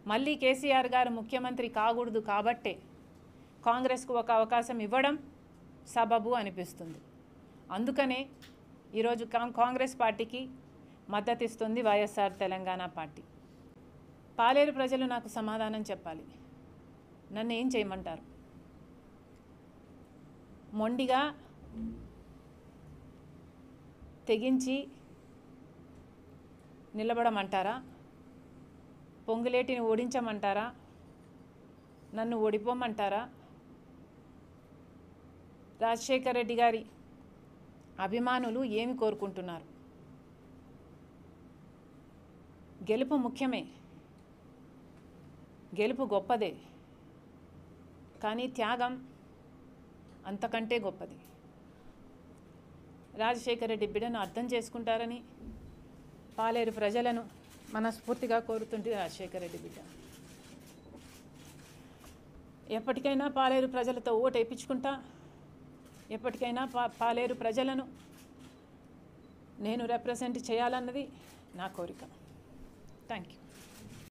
మళ్ళీ కేసీఆర్ గారు ముఖ్యమంత్రి కాకూడదు కాబట్టే కాంగ్రెస్కు ఒక అవకాశం ఇవ్వడం సబబు అనిపిస్తుంది అందుకనే ఈరోజు కాం- కాంగ్రెస్ పార్టీకి మద్దతు ఇస్తుంది వైఎస్ఆర్ తెలంగాణ పార్టీ పాలేరు ప్రజలు నాకు సమాధానం చెప్పాలి నన్ను ఏం చేయమంటారు మొండిగా తెగించి నిలబడమంటారా పొంగులేటిని ఓడించమంటారా నన్ను ఓడిపోమంటారా రాజశేఖర్ రెడ్డి గారి అభిమానులు ఏమి కోరుకుంటున్నారు గెలుపు ముఖ్యమే గెలుపు గొప్పదే కానీ త్యాగం అంతకంటే గొప్పది రాజశేఖర రెడ్డి బిడ్డను అర్థం చేసుకుంటారని పాలేరు ప్రజలను మనస్ఫూర్తిగా కోరుతుంటే రాజశేఖర రెడ్డి బిడ్డ ఎప్పటికైనా పాలేరు ప్రజలతో ఓటు వేయించుకుంటా ఎప్పటికైనా పా పాలేరు ప్రజలను నేను రిప్రజెంట్ చేయాలన్నది నా కోరిక థ్యాంక్ యూ